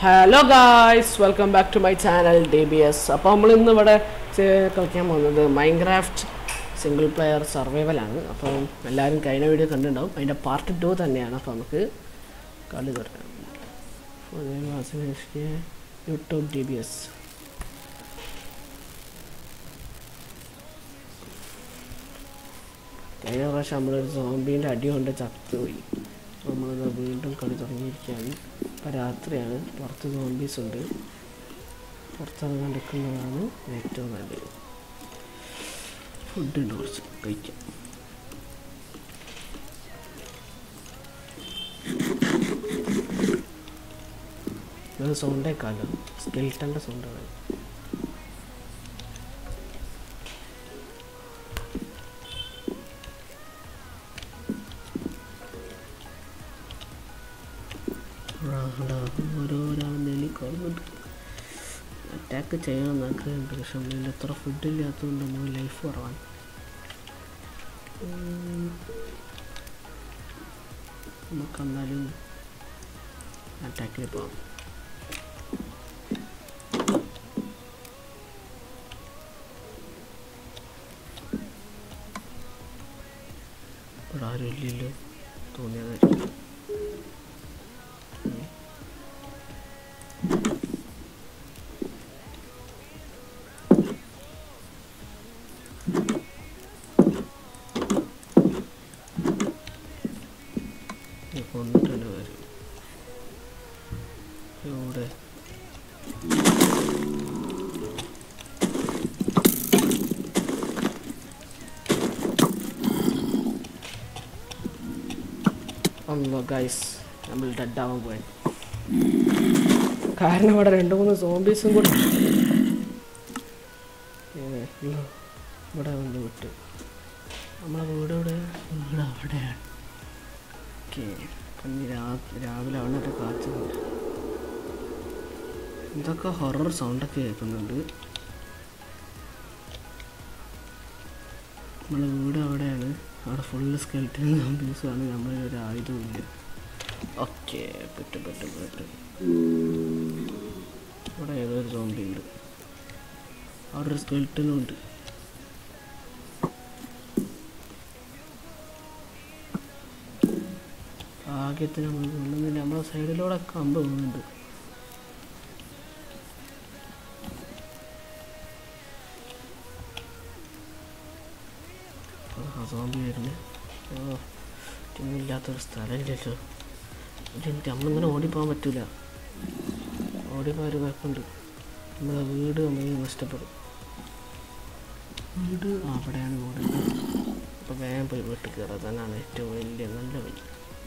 Hello guys welcome back to my channel D B S അപ്പോൾ നമ്മൾ ഇന്ന് ഇവിടെ ചെ- കളിക്കാൻ പോകുന്നത് മൈൻക്രാഫ്റ്റ് സിംഗിൾ പ്ലെയർ സർവൈവലാണ് അപ്പോൾ എല്ലാവരും കഴിഞ്ഞ വീഡിയോ കണ്ടിട്ടുണ്ടാവും അതിൻ്റെ പാർട്ട് ടു തന്നെയാണ് അപ്പോൾ നമുക്ക് കളി തുടങ്ങാം യൂട്യൂബ് ഡി ബി എസ് കഴിഞ്ഞ പ്രാവശ്യം നമ്മളൊരു സോംബീൻ്റെ അടി കൊണ്ട് ചത്തുപോയി നമ്മളത് വീണ്ടും കളി തുടങ്ങിയിരിക്കുകയാണ് ഇപ്പം രാത്രിയാണ് പുറത്ത് സോംബീസ് ഉണ്ട് പുറത്തിറങ്ങാൻ എടുക്കുന്നതാണ് ഏറ്റവും നല്ലത് ഫുഡ് ഉണ്ട് കുറച്ച് കഴിക്കാം ഇത് സൗണ്ടേക്കാലോ സ്കെൽട്ടൻ്റെ സൗണ്ടാണ് ഓരോരാളെന്തെങ്കിലും കാണുന്നുണ്ട് അറ്റാക്ക് ചെയ്യണം ആഗ്രഹമുണ്ട് പക്ഷെ നമ്മളിൽ എത്ര ഫുഡ് ഇല്ലാത്തതുകൊണ്ട് നമ്മൾ ലൈഫ് കുറവാണ് ഉം. നമുക്ക് എന്നാലും അറ്റാക്കിൽ പോവാം ഇവിടെ ആരും ഇല്ലല്ലോ തോന്നിയതായിരിക്കും കൊന്നിട്ടുണ്ട് വരും ഇവിടെ അല്ലോ ഗൈസ് നമ്മൾ ഡെഡ് ആവാൻ പോയി കാരണം ഇവിടെ രണ്ട് മൂന്ന് സോംബീസും കൂടെ ഏ, ഇല്ലോ, ഇവിടെ വന്ന് വിട്ട് നമ്മളെ വീട് ഇവിടെ വീട് അവിടെയാണ് ഓക്കെ ഇനി രാവിലെ അവനൊക്കെ കാത്തുന്നുണ്ട് എന്തൊക്കെ ഹൊറർ സൗണ്ടൊക്കെ കേൾക്കുന്നുണ്ട് നമ്മളെ വീട് അവിടെയാണ് അവിടെ ഫുള്ള് സ്കെൽറ്റൻ സോംബീസാണ് നമ്മളെ ഒരു ആയുധമില്ല ഓക്കെ പെട്ട് പെട്ട് പെട്ട് ഇവിടെ ഏതോ ഒരു സോംബി ഉണ്ട് അവിടെ ഒരു സ്കെൽറ്റനും ഉണ്ട് ഭാഗ്യത്തിന് നമ്മൾ കൊള്ളുന്നില്ല നമ്മളെ സൈഡിലൂടെ ഒക്കെ അമ്പ് പോകുന്നുണ്ട് സോംബി വരുന്നു ഓ ഇല്ലാത്തൊരു സ്ഥലമില്ലല്ലോ എനിക്ക് നമ്മളിങ്ങനെ ഓടിപ്പോകാൻ പറ്റൂല ഓടിപ്പോകാൻ ഒരു കുഴപ്പമുണ്ട് നമ്മളെ വീട് നമ്മൾ നഷ്ടപ്പെടും വീട് അവിടെയാണ് വീട് അപ്പോൾ വേഗം പോയി വീട്ടിൽ കയറുക തന്നെയാണ് ഏറ്റവും വലിയ നല്ല വഴി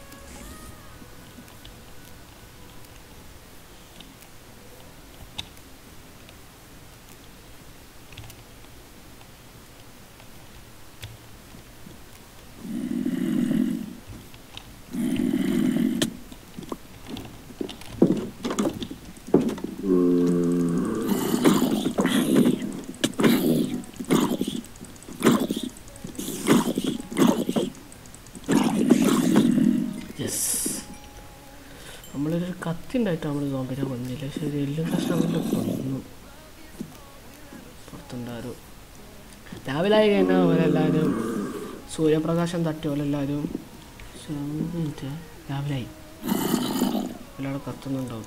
യെസ് നമ്മളൊരു കത്തി ഉണ്ടായിട്ട് നമ്മൾ സോമ്പിനെ കൊന്നില്ല ശരി എല്ലാം കഷ്ണം കൊണ്ട് കൊന്നു പുറത്തുണ്ടാരും രാവിലെ ആയി കഴിഞ്ഞാൽ അവരെല്ലാവരും സൂര്യപ്രകാശം തട്ടി ഓലെല്ലാവരും മിനിറ്റ് രാവിലെ ആയി എല്ലാവരും കത്തുന്നുണ്ടാവും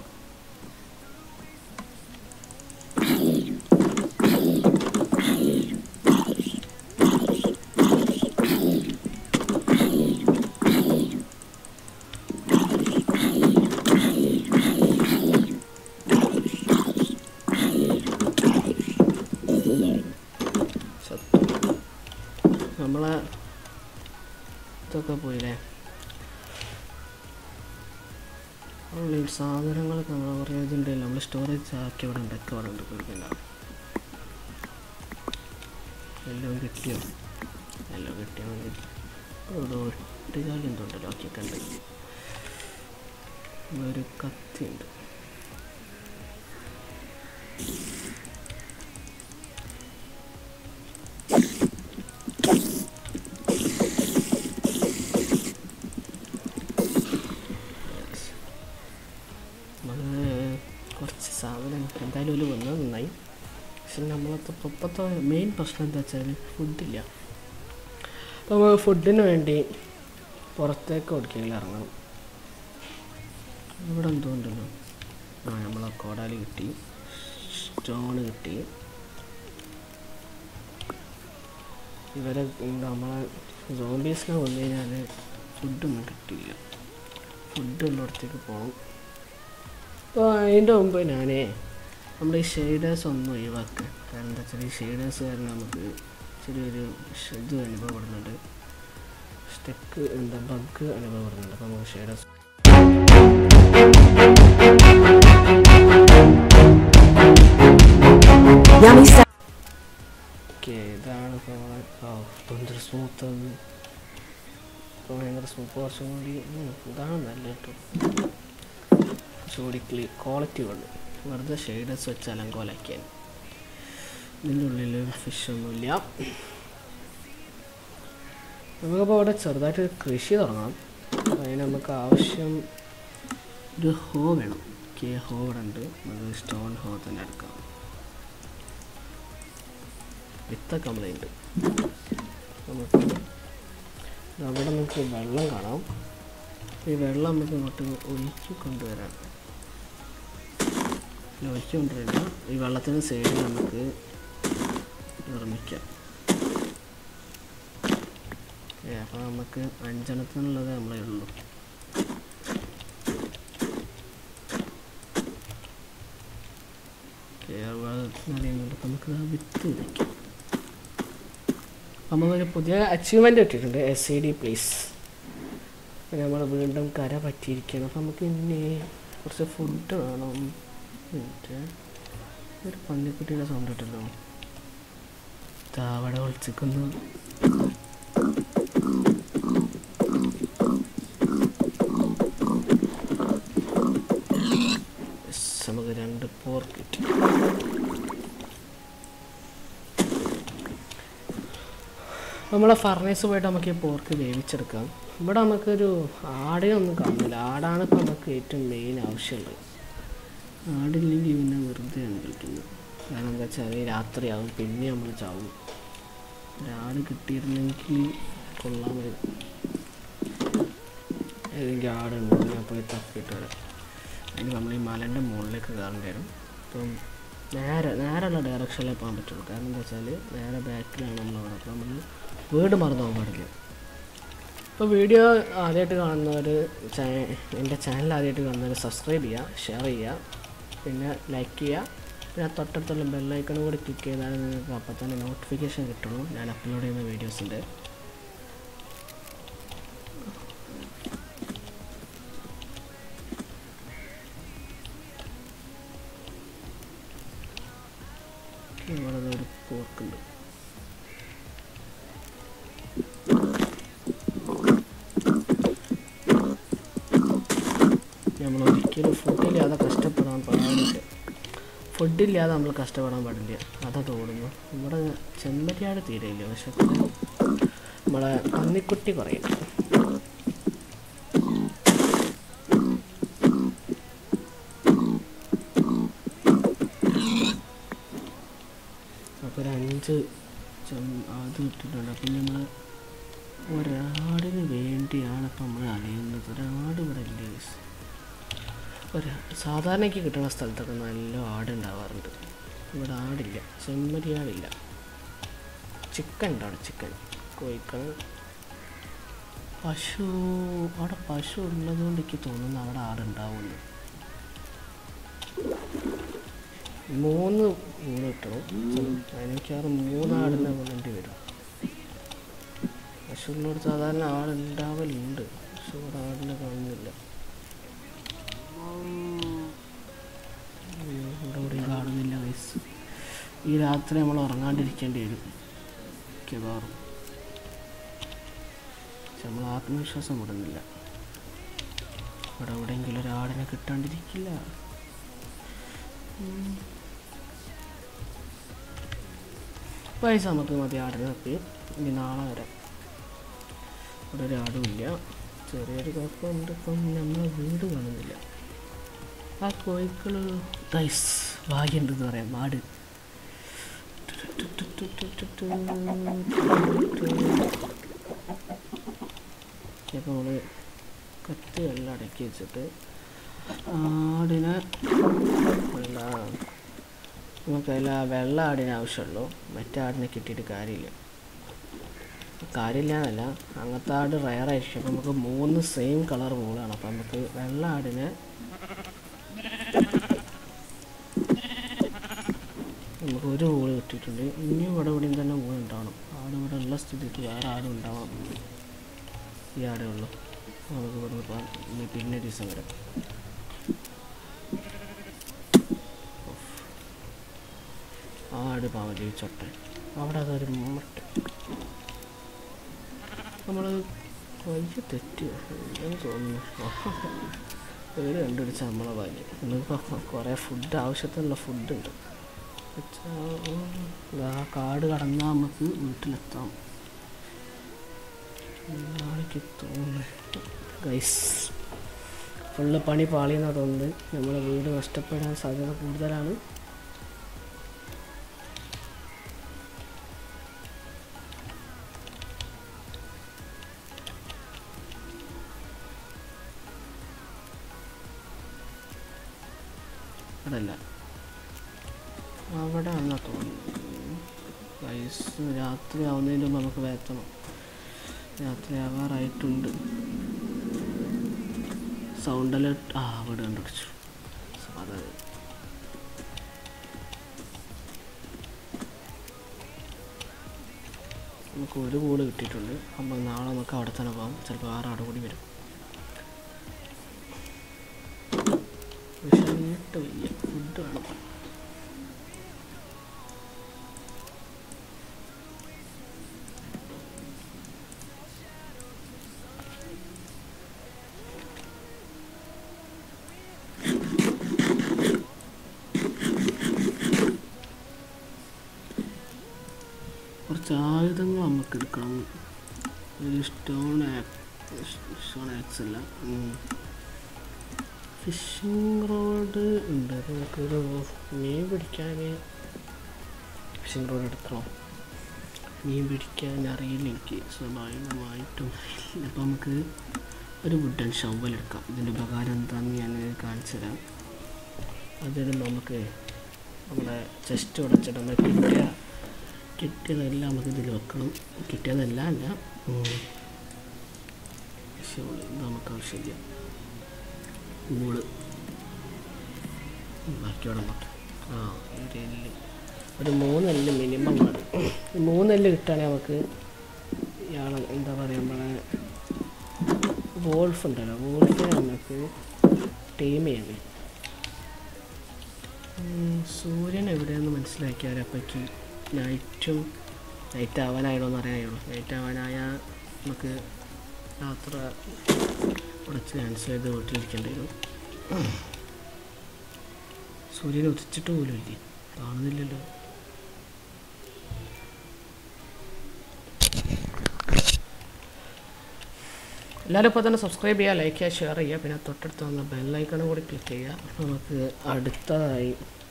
സത്യം നമ്മളെ ഇതൊക്കെ പോയില്ലേ ഉള്ളിൽ സാധനങ്ങളൊക്കെ നമ്മൾ കുറേ ഇതുണ്ടല്ലോ നമ്മൾ സ്റ്റോറേജ് ആക്കി ഇവിടെ ഉണ്ട് ഒക്കെ ഇവിടെ ഉണ്ട് പേടിക്കണ്ട എല്ലാം കിട്ടിയോ എല്ലാം കിട്ടിയാൽ മതി ഇവിടെ ഒട്ടുകാലം എന്തുണ്ടല്ലോ ഒക്കെ കണ്ട് ഒരു കത്തി ഉണ്ട് സാധനം എന്തായാലും ഒരു വന്നത് നന്നായി പക്ഷെ നമ്മളത്തെ ഇപ്പോഴത്തെ മെയിൻ പ്രശ്നം എന്താ വെച്ചാൽ ഫുഡില്ല അപ്പോൾ നമ്മൾ ഫുഡിന് വേണ്ടി പുറത്തേക്ക് ഒടുക്കെങ്കിലും ഇറങ്ങണം ഇവിടെ എന്തോ ഉണ്ടല്ലോ ആ നമ്മളെ കോടാലി കിട്ടി സ്റ്റോൺ കിട്ടി ഇവരെ നമ്മളെ സോംബീസിനെ വന്നു കഴിഞ്ഞാൽ ഫുഡൊന്നും കിട്ടില്ല ഫുഡ് ഉള്ളിടത്തേക്ക് പോകണം അപ്പോൾ അതിൻ്റെ മുമ്പ് ഞാനേ നമ്മുടെ ഈ ഷെയ്ഡേഴ്സ് ഒന്നും ഒഴിവാക്കുക കാരണം എന്താ വെച്ചാൽ ഈ ഷെയ്ഡേഴ്സ് കാരണം നമുക്ക് ചെറിയൊരു ഷ് ഇത് അനുഭവപ്പെടുന്നുണ്ട് സ്റ്റെക്ക് എന്താ ബഗ് അനുഭവപ്പെടുന്നുണ്ട് അപ്പോൾ നമുക്ക് ഷെയ്ഡേഴ്സ് Yummy stuff. ഓക്കെ ഇതാണ് ഇപ്പോൾ ഭയങ്കര സ്മൂത്ത് ഇപ്പോൾ ഭയങ്കര സ്മൂത്ത് കുറച്ചും കൂടി ഉം, ഇതാണ് നല്ല കേട്ടോ കുറച്ചുകൂടി ക്ലീ ക്വാളിറ്റി ഉള്ളു വെറുതെ ഷെയ്ഡേഴ്സ് വെച്ച് അലങ്കോലാക്കിയാൽ ഇതിൻ്റെ ഉള്ളിൽ ഫിഷൊന്നുമില്ല നമുക്കപ്പോൾ അവിടെ ചെറുതായിട്ട് കൃഷി തുടങ്ങാം അപ്പോൾ അതിന് നമുക്ക് ആവശ്യം ഒരു ഹോ വേണം കെ ഹോ ഇവിടെ ഉണ്ട് നമുക്ക് സ്റ്റോൺ ഹോ തന്നെ എടുക്കാം വിത്തൊക്കെ നമ്മളുണ്ട് നമുക്ക് അവിടെ നമുക്ക് വെള്ളം കാണാം ഈ വെള്ളം നമുക്ക് ഇങ്ങോട്ട് ഒഴുക്കി കൊണ്ടുവരാം ഇല്ല, ഒഴുക്കി കൊണ്ടുവരില്ല ഈ വെള്ളത്തിന് സൈഡിൽ നമുക്ക് നിർമ്മിക്കാം ഏ അപ്പോൾ നമുക്ക് അഞ്ചെണ്ണത്തിനുള്ളത് നമ്മളേ ഉള്ളൂ കേരളത്തിനറിയുന്നുണ്ട് നമുക്ക് ആ വിത്ത് വിതയ്ക്കാം നമുക്കൊരു പുതിയ അച്ചീവ്മെൻ്റ് കിട്ടിയിട്ടുണ്ട് എസ് സി ഡി പ്ലേസ് നമ്മൾ വീണ്ടും കര പറ്റിയിരിക്കുകയാണ് അപ്പം നമുക്ക് ഇനി കുറച്ച് ഫുഡ് വേണം മിനിറ്റ് ഒരു പന്നിക്കുട്ടിയുടെ സൗണ്ട് ഇട്ടല്ലോ താവട ഒളിച്ചിക്കുന്നു Yes, നമുക്ക് രണ്ട് പോർക്ക് കിട്ടി നമ്മളെ ഫർണേസ് പോയിട്ട് നമുക്ക് ഈ പോർക്ക് വേവിച്ചെടുക്കാം ഇവിടെ നമുക്കൊരു ആടയൊന്നും കാണുന്നില്ല ആടാണ് ഇപ്പോൾ നമുക്ക് ഏറ്റവും മെയിൻ ആവശ്യമുള്ളത് ആടില്ലെങ്കിൽ പിന്നെ വെറുതെയാണ് കളിക്കുന്നത് കാരണം എന്താ വെച്ചാൽ രാത്രിയാവും പിന്നെ നമ്മൾ ചാവും ഒരാട് കിട്ടിയിരുന്നെങ്കിൽ കൊള്ളാമായിരുന്നു ഏതെങ്കിലും ആടുണ്ടോ ഞാൻ പോയി തപ്പിയിട്ട് വരാം അതിന് നമ്മൾ ഈ മലൻ്റെ മുകളിലേക്ക് കയറേണ്ടി വരും അപ്പം നേരെ നേരെയുള്ള ഡയറക്ഷനിലേ പോകാൻ പറ്റുള്ളൂ കാരണം എന്താ വെച്ചാൽ നേരെ ബാക്കിലാണ് നമ്മളവിടെ അപ്പോൾ നമ്മൾ വീട് മറന്നു പോകാൻ പാടില്ല ഇപ്പോൾ വീഡിയോ ആദ്യമായിട്ട് കാണുന്നവർ എൻ്റെ ചാനൽ ആദ്യമായിട്ട് കാണുന്നവർ സബ്സ്ക്രൈബ് ചെയ്യുക ഷെയർ ചെയ്യുക പിന്നെ ലൈക്ക് ചെയ്യുക പിന്നെ ആ തൊട്ടടുത്തുള്ള ബെല്ലൈക്കണും കൂടി ക്ലിക്ക് ചെയ്താൽ നിങ്ങൾക്ക് അപ്പോൾ തന്നെ നോട്ടിഫിക്കേഷൻ കിട്ടുള്ളൂ ഞാൻ അപ്ലോഡ് ചെയ്യുന്ന വീഡിയോസിൻ്റെ ഇവിടെ ദേ ഒരു പോർക്കുണ്ട് നമ്മൾ ഒരിക്കലും ഫുഡില്ലാതെ കഷ്ടപ്പെടാൻ പാടില്ല ഫുഡില്ലാതെ നമ്മൾ കഷ്ടപ്പെടാൻ പാടില്ല അതാ തോന്നുന്നു നമ്മുടെ ചെമ്മരിയാട് തീരെയില്ല പക്ഷെ ഇവിടെ നമ്മളെ പന്നിക്കുട്ടി പറയും അപ്പോൾ ഒരു അഞ്ച് ചെം അത് ഇട്ടിട്ടുണ്ട് അപ്പം നമ്മൾ ഒരാടിന് വേണ്ടിയാണ് ഇപ്പം നമ്മൾ അലയുന്നത് ഒരാട് ഇവിടെ ഇല്ല guys. ഒരു സാധാരണയ്ക്ക് കിട്ടുന്ന സ്ഥലത്തൊക്കെ നല്ല ആടുണ്ടാവാറുണ്ട് ഇവിടെ ആടില്ല ചെമ്മരിയാടില്ല ചിക്കൻ ഉണ്ട് അവിടെ ചിക്കൻ കോഴിക്കൾ പശു അവിടെ പശു ഉള്ളതുകൊണ്ട് എനിക്ക് തോന്നുന്നു അവിടെ ആടുണ്ടാവുന്നു മൂന്ന് മൂന്ന് കിട്ടണം എനിക്കാറ് മൂന്നാടിനെ കൊണ്ടേണ്ടി വരും പശുവിനോട് സാധാരണ ആളുണ്ടാവലുണ്ട് പക്ഷെ ഇവിടെ ആടിനെ കാണുന്നില്ല ഉം, ഇവിടെ എവിടെയും കാണുന്നില്ല വയസ്സ് ഈ രാത്രി നമ്മൾ ഉറങ്ങാണ്ടിരിക്കേണ്ടി വരും മിക്കവാറും പക്ഷെ നമ്മൾ ആത്മവിശ്വാസം വിടുന്നില്ല ഇവിടെ എവിടെയെങ്കിലും ഒരാടിനെ കിട്ടാണ്ടിരിക്കില്ല പൈസ നമുക്ക് മതി ആടിനെ തപ്പി ഇനി നാളെ വരാം ഇവിടെ ഒരു ആടുമില്ല ചെറിയൊരു കുഴപ്പമുണ്ട് ഇപ്പം നമ്മളെ വീട് കാണുന്നില്ല ആ കോഴിക്കൾ നൈസ് ഭാഗ്യമുണ്ടെന്ന് പറയാം മാട് ഇപ്പോൾ നമ്മൾ കത്തി എല്ലാം അടക്കി വെച്ചിട്ട് ആടിനെ വെള്ള നമുക്ക് അതിൽ ആ വെള്ള ആടിന് ആവശ്യമുള്ളൂ മറ്റേ ആടിനെ കിട്ടിയിട്ട് കാര്യമില്ല കാര്യമില്ല എന്നല്ല അങ്ങനത്തെ ആട് റയറായിരിക്കും അപ്പോൾ നമുക്ക് മൂന്ന് സെയിം കളർ പൂളാണ് അപ്പോൾ നമുക്ക് വെള്ള ആടിനെ നമുക്ക് ഒരു പൂള് കിട്ടിയിട്ടുണ്ട് ഇനിയും ഇവിടെ ഇവിടെയും തന്നെ പൂള് ഉണ്ടാവണം ആട് ഇവിടെ ഉള്ള സ്ഥിതിക്ക് വേറെ ആടും ഉണ്ടാവണം ഈ ആടേ ഉള്ളൂ നമുക്ക് ഇവിടെ ഇപ്പോൾ ഇനി പിന്നെ ദിവസം വരാം ആട് പാവം ജയിച്ചോട്ടെ അവിടെ അതൊരു മുട്ട നമ്മൾ വയ്യ തെറ്റി എന്ന് തോന്നുന്നു പേര് കണ്ടുപിടിച്ച നമ്മളെ ഭാഗ്യം ഇന്നിപ്പോൾ കുറേ ഫുഡ് ആവശ്യത്തിനുള്ള ഫുഡുണ്ട് ആ കാട് കടന്നാൽ നമുക്ക് വീട്ടിലെത്താം നാളേക്ക് തോന്നുന്നു ഗൈസ് ഫുള്ള് പണി പാളിയെന്നതുകൊണ്ട് നമ്മളെ വീട് നഷ്ടപ്പെടാൻ സാധ്യത കൂടുതലാണ് അതല്ല അവിടെ ആണെന്നാ തോന്നുന്നു വയസ്സ് രാത്രി ആവുന്നതിന് മുമ്പ് നമുക്ക് വേത്തണം രാത്രി ആവാറായിട്ടുണ്ട് സൗണ്ട് അലേർട്ട് ആ അവിടെ കണ്ടുപിടിച്ചു അത് നമുക്ക് ഒരു കൂട് കിട്ടിയിട്ടുണ്ട് അപ്പോൾ നാളെ നമുക്ക് അവിടെ തന്നെ പോകാം ചിലപ്പോൾ വേറെ ആട് കൂടി വരും വിഷമിട്ട് വയ്യ ഫുഡ് വേണം കുറച്ച് ആയുധങ്ങൾ നമുക്ക് എടുക്കണം ഒരു സ്റ്റോൺ സ്റ്റോൺ ആക്സ് അല്ല ഫിഷിംഗ് റോഡ് ഉണ്ട് അത് നമുക്കൊരു മീൻ പിടിക്കാൻ ഫിഷിംഗ് റോഡ് എടുക്കണം മീൻ പിടിക്കാൻ അറിയില്ല എനിക്ക് സ്വാഭാവികമായിട്ടും അപ്പോൾ നമുക്ക് ഒരു വുഡൻ ഷവൽ എടുക്കാം ഇതിൻ്റെ ഉപകാരം എന്താണെന്ന് ഞാൻ കാണിച്ചു തരാം അതിന് നമുക്ക് നമ്മുടെ ചെസ്റ്റ് ഉടച്ചിട്ട് നമ്മൾ കിട്ടിയ കിട്ടിയതെല്ലാം നമുക്ക് ഇതിൽ വെക്കണം കിട്ടിയതല്ല അല്ല ഷവൽ ഇത് നമുക്ക് ആവശ്യമില്ല കൂള് ബാക്കിയോടെ നോട്ടെ ആ ഒരു എല്ല് ഒരു മൂന്നെല്ല് മിനിമം വേണം ഈ മൂന്നെല്ല് കിട്ടുകയാണെങ്കിൽ നമുക്ക് ഇയാളെ എന്താ പറയുക നമ്മളെ വോൾഫ് ഉണ്ടല്ലോ വോൾഫിനെ നമുക്ക് ടീം ചെയ്യാൻ കഴിയും ഉം, സൂര്യൻ എവിടെയെന്ന് മനസ്സിലാക്കിയാൽ അപ്പോഴേക്ക് നൈറ്റും നൈറ്റ് ആവാനായണോ എന്ന് അറിയാനുള്ളൂ നൈറ്റ് ആവാനായാൽ നമുക്ക് യാത്ര കുറച്ച് ക്യാൻസൽ ചെയ്ത് വീട്ടിലിരിക്കേണ്ടി വരും സൂര്യൻ ഉദിച്ചിട്ട് പോലും ഇല്ലേ കാണുന്നില്ലല്ലോ എല്ലാവരും ഇപ്പോൾ തന്നെ സബ്സ്ക്രൈബ് ചെയ്യുക ലൈക്ക് ചെയ്യുക ഷെയർ ചെയ്യുക പിന്നെ തൊട്ടടുത്ത് വന്ന ബെല്ലൈക്കണും കൂടി ക്ലിക്ക് ചെയ്യുക അപ്പോൾ നമുക്ക് അടുത്തതായി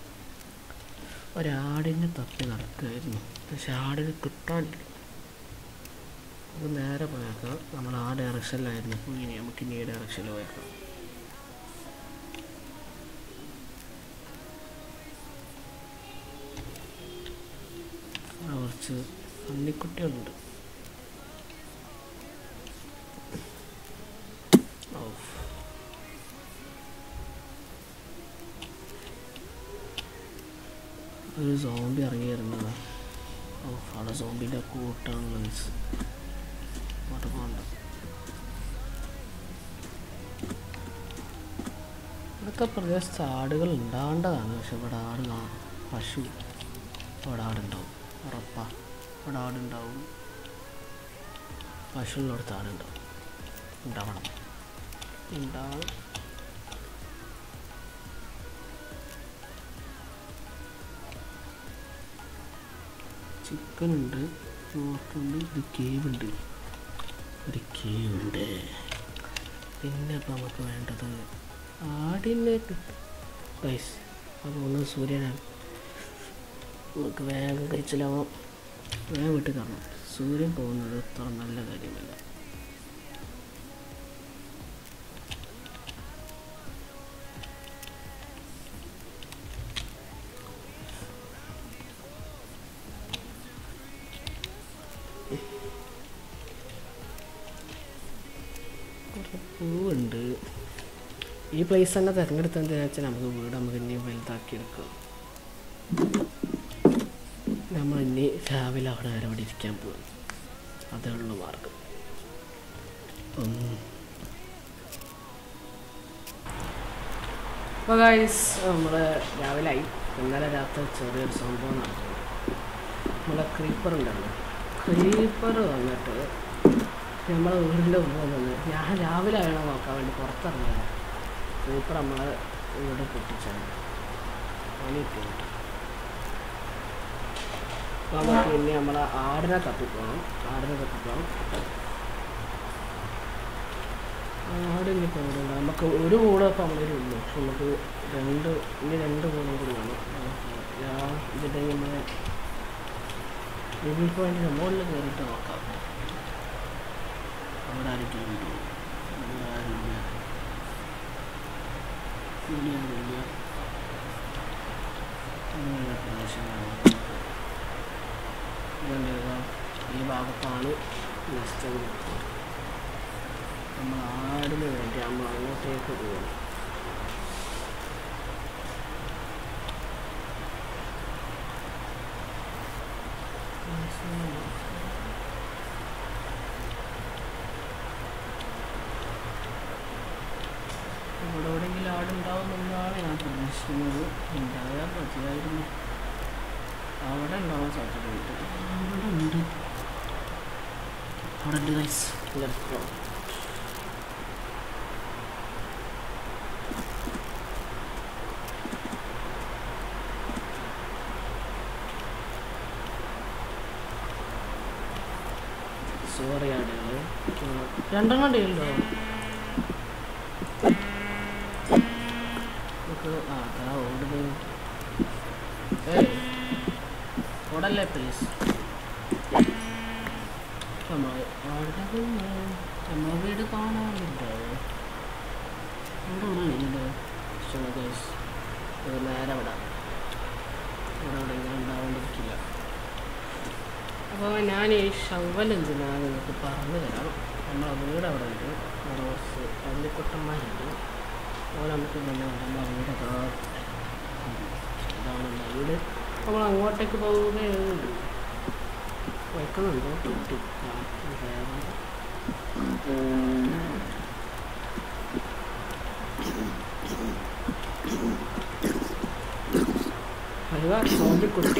ഒരാടിനെ തപ്പി നടക്കുമായിരുന്നു പക്ഷെ ആടിനെ കിട്ടാനില്ല നമുക്ക് നേരെ പോയേക്കാം നമ്മൾ ആ ഡയറക്ഷനിലായിരുന്നു അപ്പോൾ ഇനി നമുക്ക് ഇനി ഈ ഡയറക്ഷനിൽ പോയേക്കാം അവിടെ കുറച്ച് പന്നിക്കുട്ടികളുണ്ട് ഓ ഒരു സോംബി ഇറങ്ങി വരുന്നതാ ഓ അവിടെ സോംബിൻ്റെ കൂട്ടാണുള്ളത് അങ്ങോട്ട് പോകണ്ട ഇതൊക്കെ പ്രദേശത്ത് ആടുകൾ ഉണ്ടാവേണ്ടതാണ് പക്ഷെ ഇവിടെ ആട് കാണാം പശു ഇവിടെ ആടുണ്ടാവും ഉറപ്പാ ഇവിടെ ആടുണ്ടാവും പശുവിനടുത്ത് ആടുണ്ടാവും ഉണ്ടാവണം ഉണ്ടാവണം ചിക്കൻ ഉണ്ട് പോട്ടുണ്ട് ഇത് കേവ് ഉണ്ട് ഒരു കേവ് ഉണ്ട് പിന്നെ ഇപ്പം നമുക്ക് വേണ്ടത് ആടിനെ കിട്ടും ഗൈസ് ആ പോകുന്നത് സൂര്യനാണ് നമുക്ക് വേഗം കഴിച്ചിലാവാം വേഗം വീട്ടിൽ കാണാം സൂര്യൻ പോകുന്നത് അത്ര നല്ല കാര്യമല്ല കുറേ പൂവുണ്ട് ഈ പ്ലേസ് തന്നെ തിരഞ്ഞെടുത്ത് എന്താണെന്ന് വെച്ചാൽ നമുക്ക് വീട് നമുക്ക് ഇനി വലുതാക്കി എടുക്കാം നമ്മൾ ഇനി രാവിലെ അവിടെ വരെ അവിടെ ഇരിക്കാൻ പോകും അതേ ഉള്ളൂ മാർഗം അപ്പോൾ ഗൈസ് നമ്മൾ രാവിലെ ആയി ഇന്നലെ രാത്രി ചെറിയൊരു സംഭവം നടന്നു നമ്മളെ ക്രീപ്പർ ഉണ്ടല്ലോ ക്രീപ്പർ വന്നിട്ട് നമ്മളെ വീടിൻ്റെ മുമ്പിൽ വന്ന് ഞാൻ രാവിലെ ആയണോ നോക്കാൻ വേണ്ടി പുറത്തിറങ്ങിയത് ക്രീപ്പർ നമ്മളെ വീട് പൊട്ടിച്ചാണ് പണിയിട്ട് അപ്പോൾ നമുക്ക് പിന്നെ നമ്മളെ ആടിനെ തപ്പിപ്പോണം ആടിനെ തപ്പിപ്പോണം ആടിന് ഇപ്പോൾ ഇവിടെ ഉണ്ട് നമുക്ക് ഒരു കൂടെ ഇപ്പോൾ നമ്മളൊരു ഉള്ളൂ പക്ഷെ നമുക്ക് രണ്ട് ഇനി രണ്ട് കൂടെ കൂടി വേണം ഞാൻ ഇതിൻ്റെ നമ്മളെ വ്യൂ പോയിന്റിന് മുകളിൽ കയറിയിട്ട് നോക്കാം അവിടെ ആരെങ്കിലും ഉണ്ടോ ഇവിടെ ആരുമില്ല ഇവിടെ ആരുമില്ല അങ്ങനെയുള്ള പ്രദേശങ്ങളാണ് ഇതുണ്ട് ഇതാ ഈ ഭാഗത്താണ് നെസ്റ്റ് നമ്മൾ ആടിന് വേണ്ടി നമ്മൾ അങ്ങോട്ടേക്ക് പോകും ഇവിടെ എവിടെയെങ്കിലും ആടുണ്ടാവുമെന്നാണ് ഞാൻ പ്രതീക്ഷിക്കുന്നത് ഉണ്ടായാൽ മതിയായിരുന്നു അവിടെ ഉണ്ടാവാൻ സാധ്യതയുണ്ട് അവിടെ ഉണ്ട് അവിടെ ഉണ്ട് ഗൈസ് ലെറ്റ്സ് സോറി ആടുകൾ രണ്ടെണ്ണം ഉണ്ടല്ലോ നമുക്ക് ആ അതാ ഓടുന്നത് ഏയ് ഓടല്ലേ പ്ലീസ് നമ്മൾ ആടുകൾ നമ്മളെ വീട് കാണാനില്ല അവിടെ ഉള്ളില്ലേ ഗൈസ് ഇത് നേരെ വിടാം ഇവിടെ എവിടെയെങ്കിലും ഉണ്ടാവാണ്ടിരിക്കില്ല അപ്പോൾ ഞാൻ ഈ ഷവൽ എന്തിനാണ് നിങ്ങൾക്ക് പറഞ്ഞു തരാം നമ്മളെ വീട് അവിടെ ഉണ്ട് അവിടെ കുറച്ച് പള്ളിക്കുട്ടന്മാരുണ്ട് അപ്പോൾ നമുക്ക് പിന്നെ നമ്മളെ വീട് അതാ ഇതാണ് നമ്മുടെ വീട് നമ്മൾ അങ്ങോട്ടേക്ക് പോവുകയുള്ളൂ വയ്ക്കുന്നുണ്ടോ കിട്ടി ആ, വേറെ. അയ്യോ സോമ്പി കുട്ടി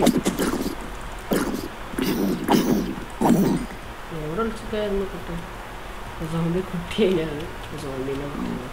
എവിടെ വിളിച്ചിട്ടായിരുന്നു കുട്ടി സോമ്പി കുട്ടിയാണ് സോമ്പിനെ കുട്ടിയാണ്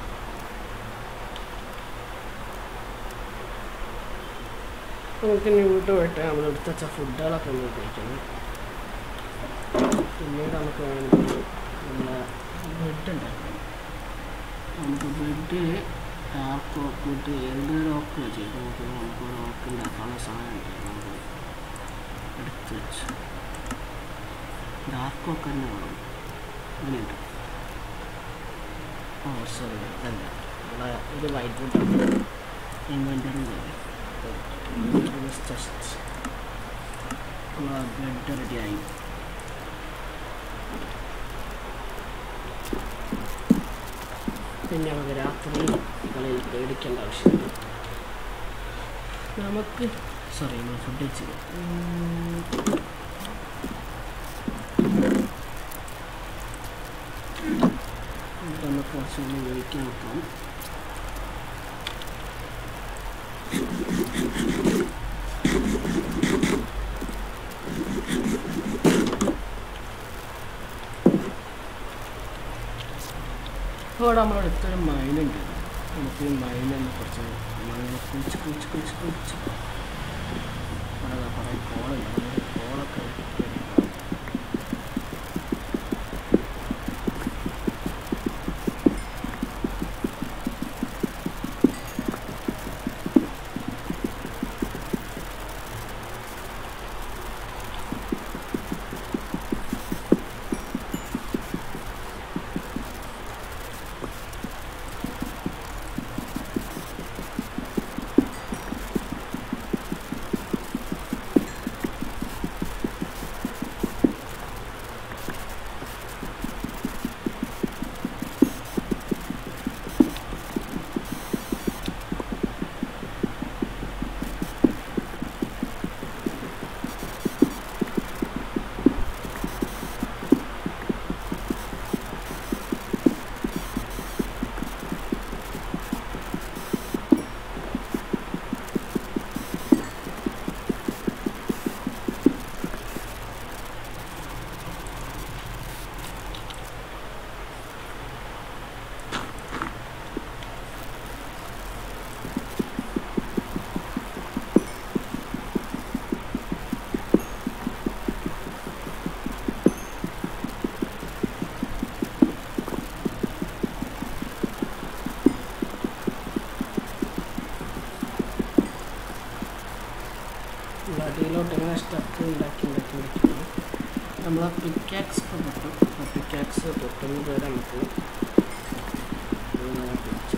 നമുക്ക് ഇനി വീട്ടിൽ പോയിട്ട് നമ്മൾ എടുത്ത് വെച്ച ഫുഡുകളൊക്കെ ഒന്ന് കഴിക്കണം പിന്നീട് നമുക്ക് വേണമെങ്കിൽ നമ്മളെ ബെഡ് ഉണ്ടാക്കണം നമുക്ക് ബെഡ് ഡാർക്ക് ഓക്ക് ഇട്ട് ഏതൊരു ഓക്ക് ചെയ്ത് നമുക്ക് നമുക്ക് ഒരു ഓക്ക് ഉണ്ടാക്കാനുള്ള സാധനം ഉണ്ട് നമുക്ക് എടുത്ത് വെച്ച് ഡാർക്ക് ഓക്ക് തന്നെ വേണം അങ്ങനെയുണ്ട് ഓ സോറി അതല്ല നമ്മളെ ഒരു വൈറ്റ് വുഡ് ഇൻവെൻറ്ററി ജസ്റ്റ് നമ്മളെ ബെഡ് റെഡിയായി പിന്നെ നമുക്ക് രാത്രി കളിയിൽ പേടിക്കേണ്ട ആവശ്യമില്ല നമുക്ക് സോറി നമ്മൾ ഫുഡ് വെച്ചത് നമുക്ക് കുറച്ചൊന്ന് കഴിക്കാൻ നോക്കാം ഇവിടെ നമ്മുടെ അടുത്തൊരു മൈനുണ്ട് നമുക്ക് ഈ മൈനൊന്ന് കുറച്ച് മൈനെ കുളിച്ച് കുളിച്ച് കുളിച്ച് കുളിച്ച് അവിടെ കുറേ കോളുണ്ട് നമുക്ക് കോളൊക്കെ എടുക്കണം. അടിയിലോട്ട് ഇങ്ങനെ സ്റ്റെപ്പ് ഉണ്ടാക്കി ഉണ്ടാക്കി ഉണ്ടാക്കി നമ്മൾ പിക്കാക്സ് ഒക്കെ പൊട്ടും അപ്പോൾ പിക്കാക്സ് പൊട്ടുന്നത് വരെ നമുക്ക് ഇങ്ങനെ പിടിച്ചു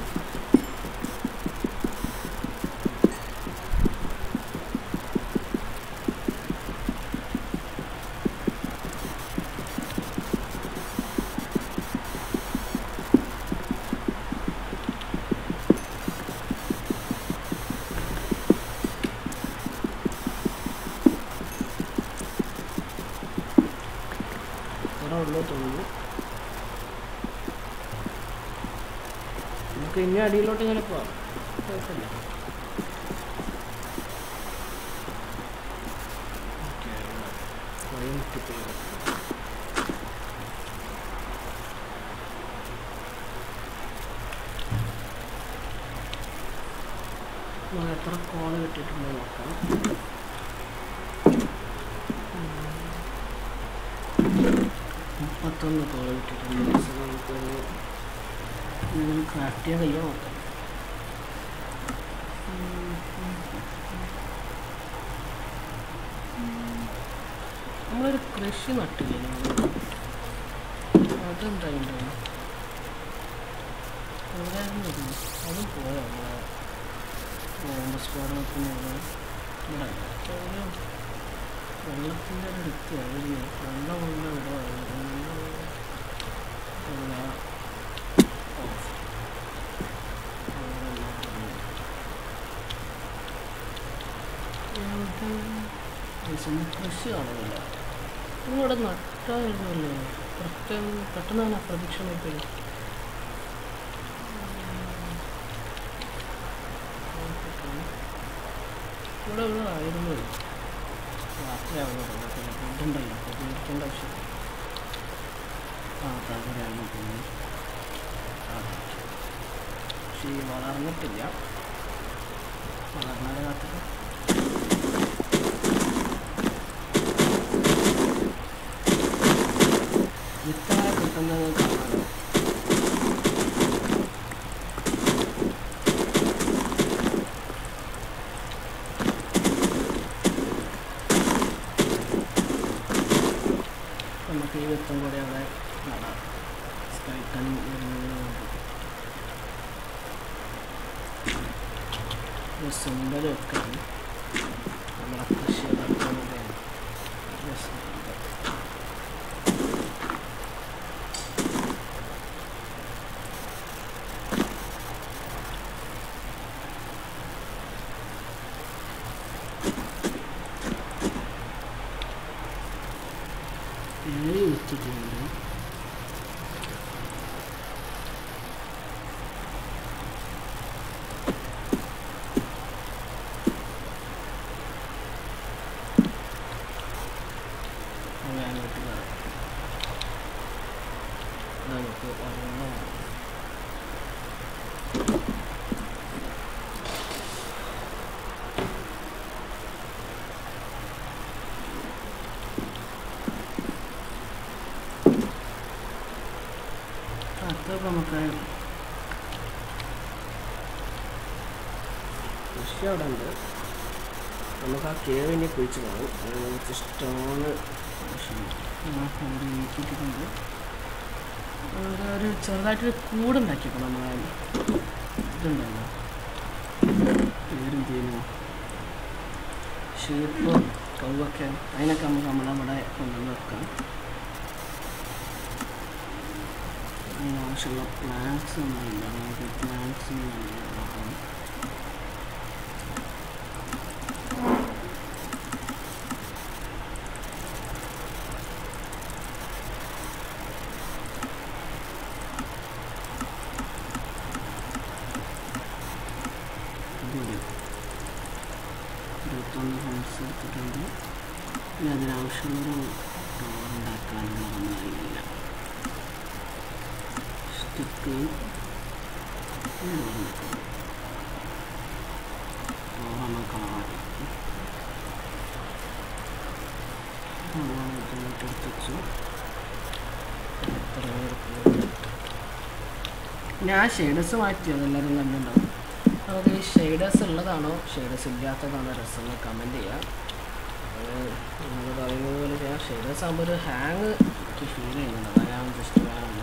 ഇത്ര ഉള്ളൂ തോന്നുന്നു നമുക്ക് ഇനി അടിയിലോട്ട് ഇങ്ങനെ പോവാം കുഴപ്പമില്ല Okay, സ്വയം tip ചെയ്ത്. നമുക്ക് എത്ര കോള് കിട്ടിയിട്ടുണ്ടോ നോക്കാം മുപ്പത്തൊന്ന് കോള് കിട്ടിയിട്ടുണ്ട് സോ നമുക്ക് എന്തെങ്കിലും ക്രാഫ്റ്റ് ചെയ്യാൻ കഴിയുമോ നോക്കാം നമ്മളൊരു കൃഷി നട്ടില്ലേ നമ്മൾ അതെന്തായിട്ടോ എവിടെയായിരുന്നു അത് അതും പോയോ നമ്മളെ ബോംബ് സ്ക്വാഡ് നോക്കുന്നത് ഇവിടെ ഒരു വെള്ളത്തിൻ്റെ ഒരു അടുത്ത് ആയിരുന്നു വെള്ളം ഉള്ള ഇവിടെ ആയിരുന്നു. ഇവിടെ ഓഫ്. അവിടെ എവിടെ? ദിവസം കൃഷി കാണുന്നില്ല നിങ്ങളിവിടെ നട്ടായിരുന്നല്ലോ പെട്ടെന്ന് പെട്ടെന്ന് തന്നെ അപ്രതീക്ഷമായി പോയി ഇവിടെ ഇവിടെ ആയിരുന്നു രാത്രിയാവുന്ന കുഴപ്പമില്ല ഫുഡുണ്ടല്ലോ അപ്പോൾ പേടിക്കേണ്ട ആവശ്യം ആ തകരാണ് തോന്നുന്നു അതെ പക്ഷേ ഈ വളർന്നിട്ടില്ല വളർന്നാലേ കാത്തിട്ട് വിത്തങ്ങനെ കിട്ടുന്നത് കാണാമല്ലോ നമുക്ക് ഈ വിത്തും കൂടി അവിടെ നടാം സ്കൈട്ടൺ സിമ്പൽ വെക്കാണ് നമ്മുടെ കൃഷി നടത്തുന്നത് ഏഴ് വിത്തിട്ടുണ്ട് അങ്ങോട്ട് കയറാം നമുക്ക് ഒരെണ്ണം അതൊക്കെ നമുക്ക് കൃഷി അവിടെ ഉണ്ട് നമുക്ക് ആ കേവ് ഇനി കുഴിച്ച് പോകണം അത് നമുക്ക് സ്റ്റോണ് അവിടെ നീക്കിയിട്ടുണ്ട് അവിടെ ഒരു ചെറുതായിട്ടൊരു കൂടുണ്ടാക്കിയപ്പോൾ നമ്മളെ ഇതുണ്ടല്ലോ പേരും തീരുമോ ഷീപ്പ് കൗവൊക്കെ അതിനൊക്കെ നമുക്ക് നമ്മളവിടെ കൊണ്ടുവന്ന് വെക്കാം അതിനാവശ്യമുള്ള പ്ലാന്റ്സ് ഒന്നുമില്ല നമുക്ക് പ്ലാന്റ്സ് നോക്കാം ഇതൊരു ഇരുപത്തൊന്ന് ഹോംസ് എടുത്തിട്ടുണ്ട് പിന്നെ അതിനാവശ്യമുള്ളൊരു ഡോർ ഉണ്ടാക്കാനുള്ള നമ്മളറിയില്ല സ്റ്റിക്ക് ഡോറാണ് കളറാക്കി എടുത്തു ഞാൻ ഷെയ്ഡസ് മാറ്റിയത് എല്ലാവരും കണ്ടിട്ടുണ്ടാവും നമുക്ക് ഈ ഷെയ്ഡേഴ്സ് ഉള്ളതാണോ ഷെയ്ഡേഴ്സ് ഇല്ലാത്തതാണോ രസം കമൻറ്റ് ചെയ്യുക നമ്മൾ പറയുന്നത് പോലെ ചെയ്യാം ഷെയ്ഡേഴ്സ് ആകുമ്പോൾ ഒരു ഹാങ് എനിക്ക് ഫീൽ ചെയ്യുന്നുണ്ട് അതാണ് ഞാൻ ജസ്റ്റ് വേണം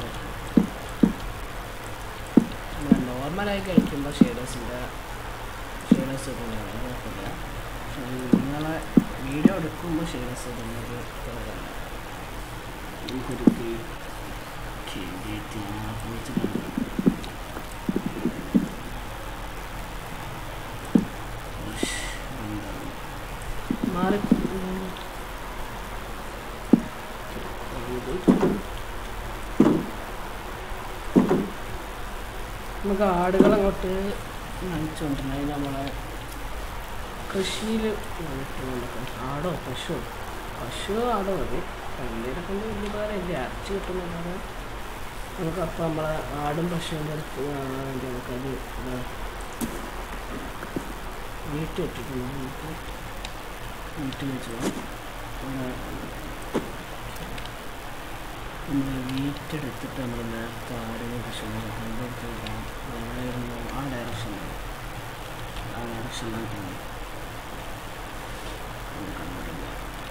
നമ്മൾ നോർമലായി കളിക്കുമ്പോൾ ഷെയ്ഡേഴ്സിൻ്റെ ഷെയ്ഡേഴ്സ് ഇടുന്നതാണ് കുഴപ്പമില്ല പക്ഷേ നിങ്ങളെ വീഡിയോ എടുക്കുമ്പോൾ ഷെയ്ഡേഴ്സ് ഇടുന്നത് കുറവല്ല നമുക്കൊരു കുറിച്ചിട്ടുണ്ട് മാറി ഉം. ഇത് നമുക്ക് ആടുകൾ അങ്ങോട്ട് നയിച്ചുകൊണ്ടിരുന്നത് അതിന് നമ്മളെ കൃഷിയിൽ ആടോ പശു പശു ആടോ മതി പള്ളിയുടെ കൊണ്ട് വലിയ ഉപകാരമില്ല അരച്ച് കിട്ടുന്നല്ലാതെ നമുക്ക് അപ്പം നമ്മളെ ആടും പശുവിൻ്റെ അടുത്ത് കാണാൻ വേണ്ടി നമുക്കത് ഇതാ വീട്ടിൽ ഇട്ടിട്ടുണ്ട് നമുക്ക് വീട്ടിൽ വെച്ച് നമ്മൾ വീറ്റെടുത്തിട്ട് നമ്മൾ നേരത്തെ ആടിനെ പശുവിനെ കണ്ടെടുത്ത് നേരായിരുന്നു ആ ഡയറക്ഷനിൽ ആ ഡയറക്ഷനിലാണ് പോകുന്നത് അത് കണ്ടിട്ടില്ല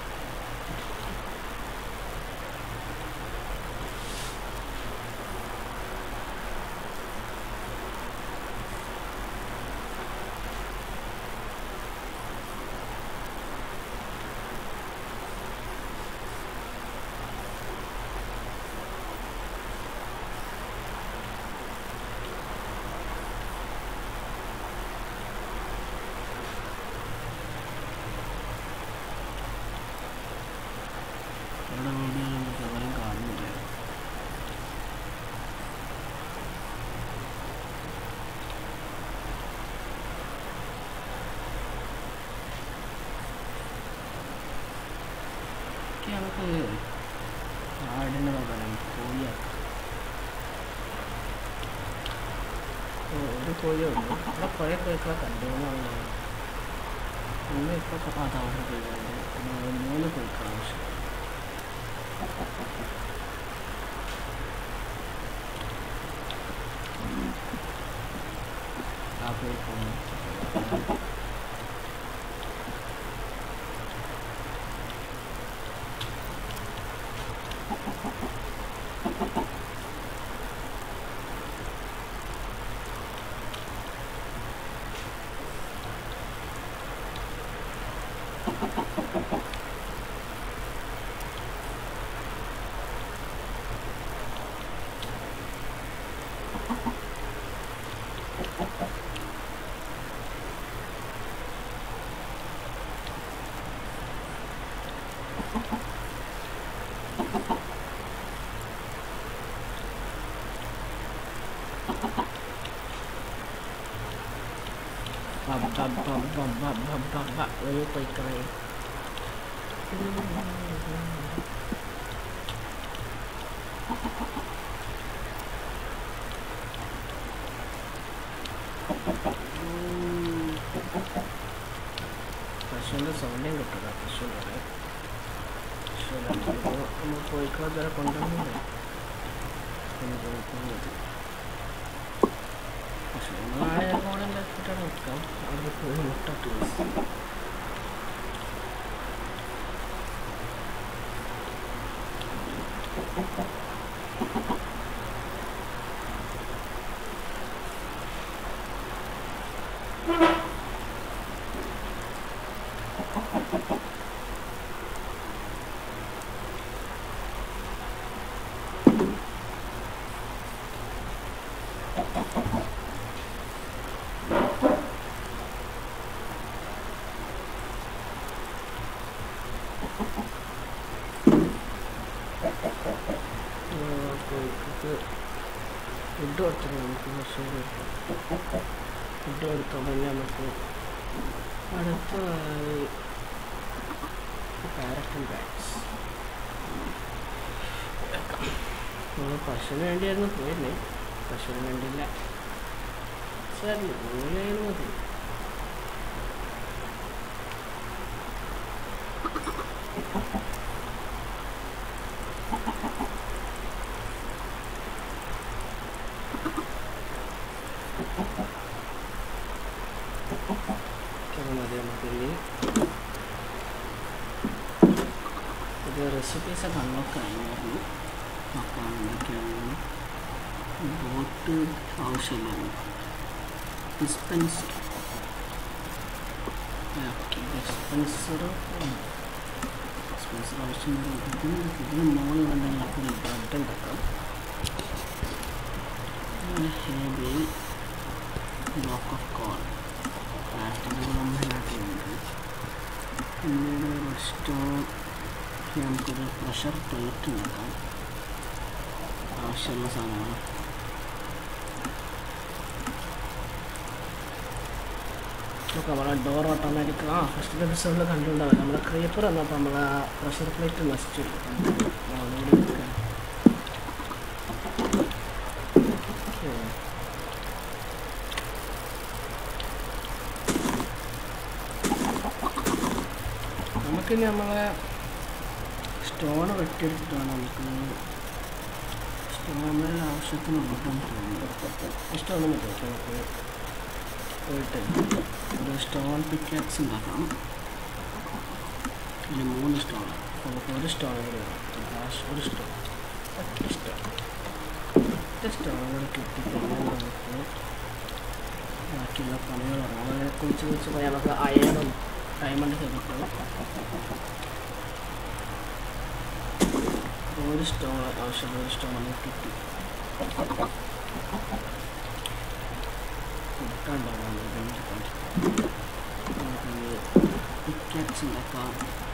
ഇവിടെ വീഡിയോ നമുക്ക് അവരും കാണുന്നില്ല ഇനി നമുക്ക് ആടിന് പകരം കോഴിയാക്കാം ഓ, ഒരു കോഴിയേ ഉള്ളൂ ഇവിടെ കുറേ കോഴിക്കളെ കണ്ടുകൊണ്ടാണ് ഒന്ന് ഇപ്പോൾ അതാ അവിടെ കോഴികളുണ്ട് മൂന്ന് കോഴിക്കളാണ് ആവശ്യം ആ പോയി പോകുന്നു bập bập bập bập bập bập bập bập với tôi cười പശുവിൻ്റെ സൗണ്ടും കിട്ടുക പശുവിൻ്റെ പശുവിൻ്റെ നമ്മൾ കോഴിക്കളെ വരെ കൊണ്ടുവന്നില്ല പിന്നെ കോഴിക്കോട് മതി പക്ഷെ നമ്മളാണ് കൂടെ ഉണ്ടാക്കിയിട്ടാണ് വെക്കാം അവിടെ പോയി മുട്ട ടൂസ് കോഴിക്ക് ഫുഡ് കൊടുത്തിട്ട് നമുക്ക് കുറച്ച് ഫുഡ് കൊടുത്താൽ തന്നെ നമുക്ക് അടുത്ത ക്യാരറ്റും ബാഗ്സ് നമ്മൾ പശുവിന് വേണ്ടിയായിരുന്നു പോയിരുന്നേ പശുവിന് വേണ്ടിയില്ല സാർ മൂലയാണ് മതി ഇത്ര മതി നമുക്ക് ഇനി നമുക്ക് റെസിപ്പീസൊക്കെ അൺലോക്ക് കഴിഞ്ഞായിരുന്നു നോക്കാം എന്തൊക്കെയാണ് ബോട്ട് ആവശ്യമില്ല ഡിസ്പെൻസർ ഓക്കെ ഡിസ്പെൻസർ ഡിസ്പെൻസർ ആവശ്യമില്ല ഇതിന് ഇതിന് മുകളിൽ ഉണ്ടെങ്കിൽ നമുക്കൊരു ബ്രെഡ് ഉണ്ടാക്കാം heavy block of coal plastic നമ്മൾ നാട്ടിലുണ്ട് പിന്നീട് ഒരു സ്റ്റോൺ നമുക്കൊരു പ്രഷർ പ്ലേറ്റ് ഉണ്ടാക്കാം ആവശ്യമുള്ള സാധനങ്ങൾ നോക്കാം നമ്മളെ ഡോർ ഓട്ടോമാറ്റിക് ആ ഫസ്റ്റ് എപ്പിസോഡിൽ കണ്ടിട്ടുണ്ടാവില്ല നമ്മളെ ക്രീപ്പർ എന്നപ്പോൾ നമ്മൾ ആ പ്രഷർ പ്ലേറ്റ് നശിച്ചു നമുക്കിനി നമ്മളെ സ്റ്റോൺ വെട്ടിയെടുത്തിട്ട് വേണം നമുക്ക് സ്റ്റോണിൻ്റെ ആവശ്യത്തിന് കിട്ടാൻ തോന്നുന്നു സ്റ്റോൺ പറ്റും നമുക്ക് പോയിട്ട് ഒരു സ്റ്റോൺ പിക്കാക്സ് ഉണ്ടാക്കണം ഇതിന് മൂന്ന് സ്റ്റോൺ നമുക്ക് ഒരു സ്റ്റോൺ കൂടി വേണം കാശ് ഒരു സ്റ്റോൺ ഒറ്റ സ്റ്റോൺ ഒറ്റ സ്റ്റോൺ കൂടി കിട്ടിക്കഴിഞ്ഞാൽ നമുക്ക് ബാക്കിയുള്ള പണികൾ അങ്ങനെ കുറിച്ച് കുറിച്ച് പോയാൽ നമുക്ക് അയണും ഡയമണ്ടൊക്കെ കിട്ടും ഒരു സ്റ്റോൺ ആവശ്യമുള്ള ഒരു സ്റ്റോൺ നമുക്ക് കിട്ടി കിട്ടാണ്ടാവാൻ നമുക്ക് പിക്കാക്സ് ഉണ്ടാക്കാം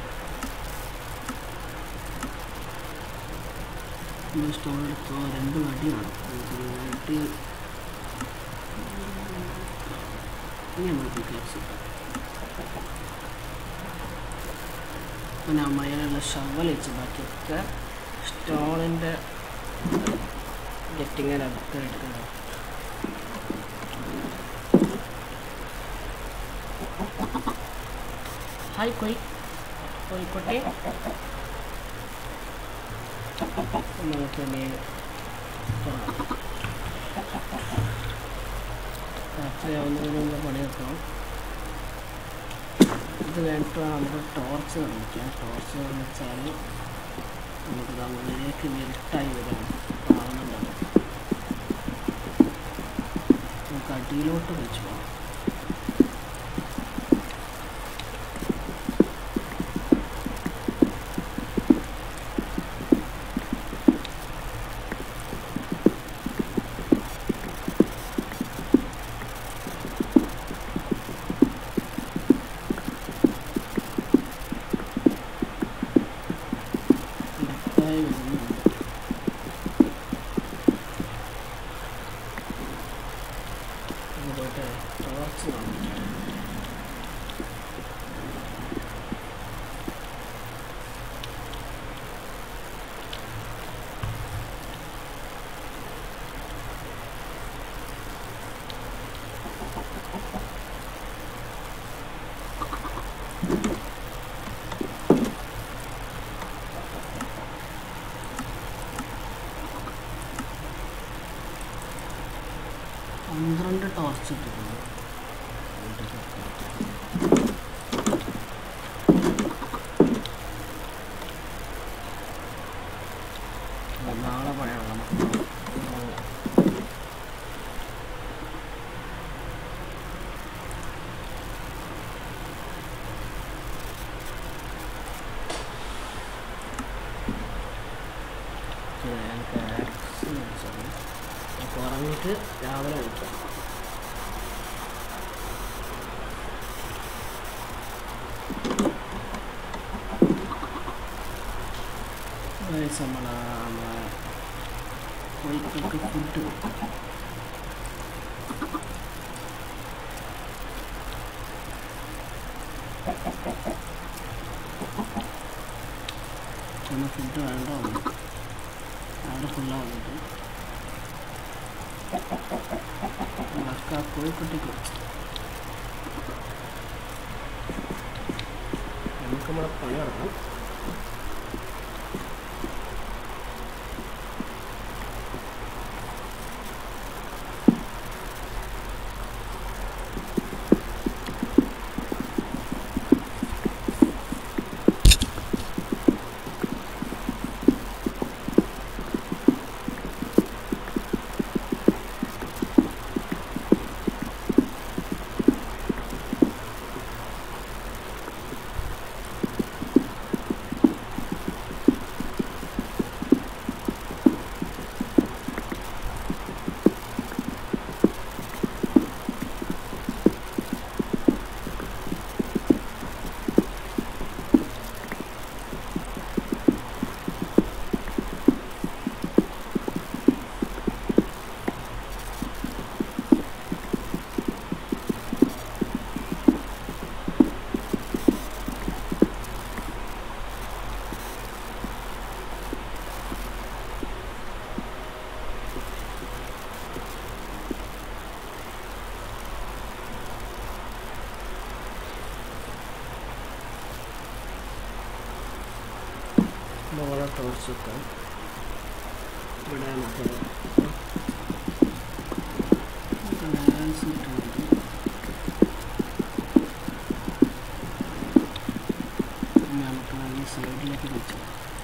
ഒരു സ്റ്റോൺ എടുത്തോ രണ്ട് വടി വേണം നമുക്ക് വടി ഇനി നമ്മൾ പിക്കാക്സ് പിന്നെ അമ്മയിലുള്ള ഷവൽ വെച്ച് ബാക്കിയൊക്കെ സ്റ്റോണിൻ്റെ ഗെറ്റിങ്ങിനകത്ത് എടുക്കണം ഹായ് കൊയ് കോഴിക്കോട്ടെ നമുക്ക് ഇനി രാത്രിയാവുന്നതിന് മുമ്പ് പണിയെടുക്കണം ഇത് കഴിഞ്ഞിട്ട് വേണം നമുക്ക് ടോർച്ച് നിർമ്മിക്കാം ടോർച്ച് നിർമ്മിച്ചാൽ നമുക്കിത് അങ്ങനെയൊക്കെ ഇരുട്ടായി വരാം കാണുന്നുണ്ടല്ലോ നമുക്ക് അടിയിലോട്ട് വെച്ച് പോകാം ഇരുട്ടായി വരുന്നുണ്ട് ഇങ്ങോട്ട് ടോർച്ച് കാണിക്കാം പന്ത്രണ്ട് ടോർച്ച് ഇട്ടിട്ടുണ്ട് നാളെ പണിയാണ് എനിക്ക് ആക്സ് വെച്ചാൽ അപ്പോൾ ഉറങ്ങിയിട്ട് രാവിലെ കഴിക്കാം ഗൈസ് നമ്മൾ നമ്മളെ കോഴിക്കൾക്ക് ഫുഡ് കൊടുക്കും ഒന്ന് ഫുഡ് വേണ്ട ഒന്ന് അവിടെ ഫുള്ളാവുന്നുണ്ട് നമ്മളൊക്കെ ആ കോഴിക്കുട്ടിക്ക് വെച്ചു നമുക്ക് നമ്മളെ പണി നടക്കണം മുകളെ ടോർച്ച് വെക്കാം ഇവിടെ നമുക്ക് ബാലൻസ് കിട്ടുന്നുണ്ട് ഇനി നമുക്ക് ഈ സൈഡിലേക്ക് വെച്ചു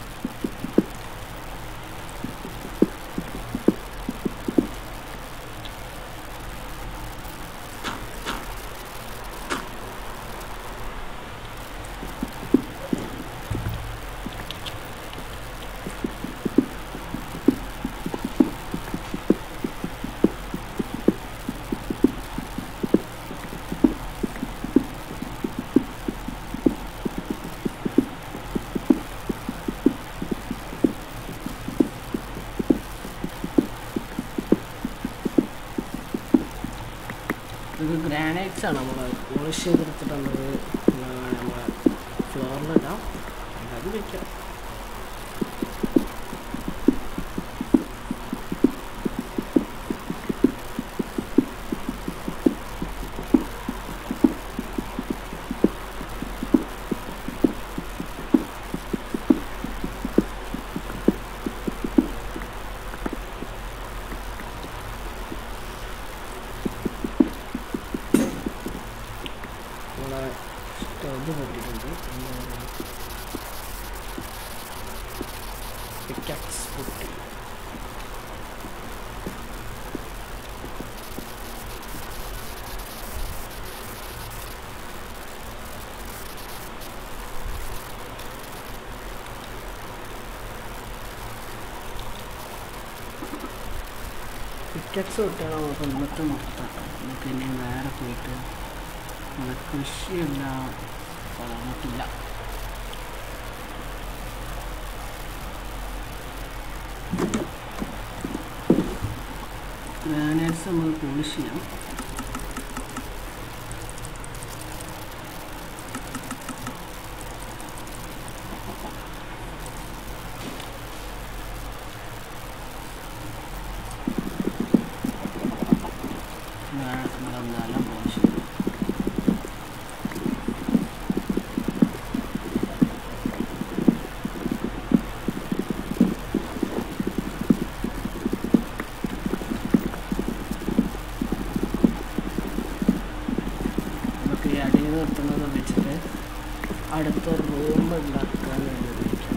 ഇത് ഗ്രാനൈറ്റ്സ് ആണ് നമ്മൾ പോളിഷ് ചെയ്തെടുത്തിട്ടുള്ളത് നമ്മൾ ഫ്ലോറിലിടാം അത് വെക്കാം നമ്മളെ സ്റ്റവ് പൊട്ടിയിട്ടുണ്ട് പിക്കാക്സ് പൊട്ടി പിക്കക്സ് തൊട്ടാണ് നമുക്ക് ഇന്നത്തെ മൊത്തം നമുക്ക് ഇനി വേറെ പോയിട്ട് നമ്മുടെ കൃഷിയെല്ലാം വളർന്നിട്ടില്ല ഗ്രാനൈറ്റ്സ് നമ്മൾ പോളിഷ് ചെയ്യാം നമ്മളെന്തായാലും പോളിഷ് ചെയ്യാം നമുക്ക് ഈ അടിയിൽ നിർത്തുന്നത് വെച്ചിട്ട് അടുത്ത റൂം ഉണ്ടാക്കാൻ വേണ്ടി ഉപയോഗിക്കാം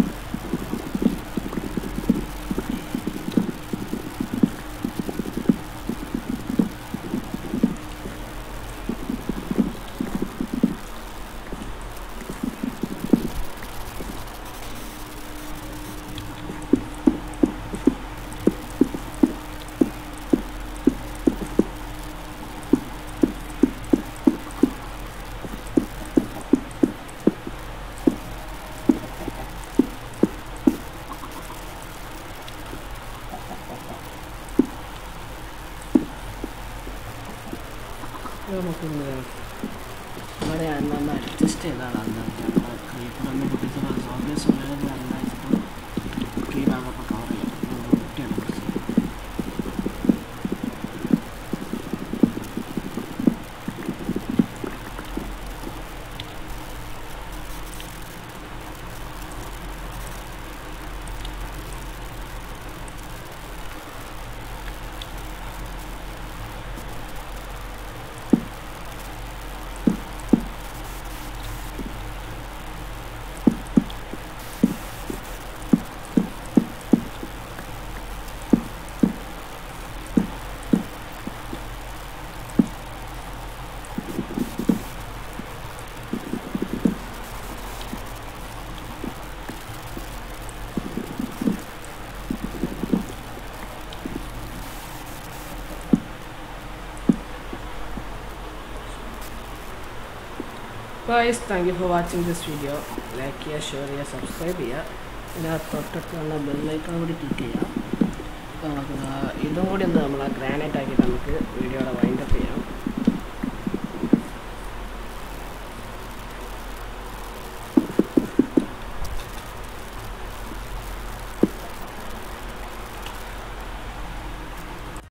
ഇത് നമുക്കൊന്ന് ഇവിടെ നമ്മൾ അഡ്ജസ്റ്റ് ചെയ്താണ് അന്ന് നമ്മൾ ക്രീപ്പറൊന്ന് പൊട്ടിച്ചുള്ള സോബിയസ് ഉള്ളത് നന്നായിട്ട് ഈ ഭാഗമൊക്കെ കവർ ചെയ്യും വൃത്തിയാണ് കുറച്ച് guys thank you for watching this video like ചെയ്യുക ഷെയർ ചെയ്യുക സബ്സ്ക്രൈബ് ചെയ്യുക പിന്നെ തൊട്ടടുത്തുള്ള ബെല്ലൈക്കൺ കൂടി ക്ലിക്ക് ചെയ്യുക അപ്പോൾ നമുക്ക് ദാ ഇതും കൂടി ഒന്ന് നമ്മൾ ഗ്രാനൈറ്റ് ആക്കിയിട്ട് നമുക്ക് വീഡിയോയുടെ വൈൻഡപ്പ് ചെയ്യാം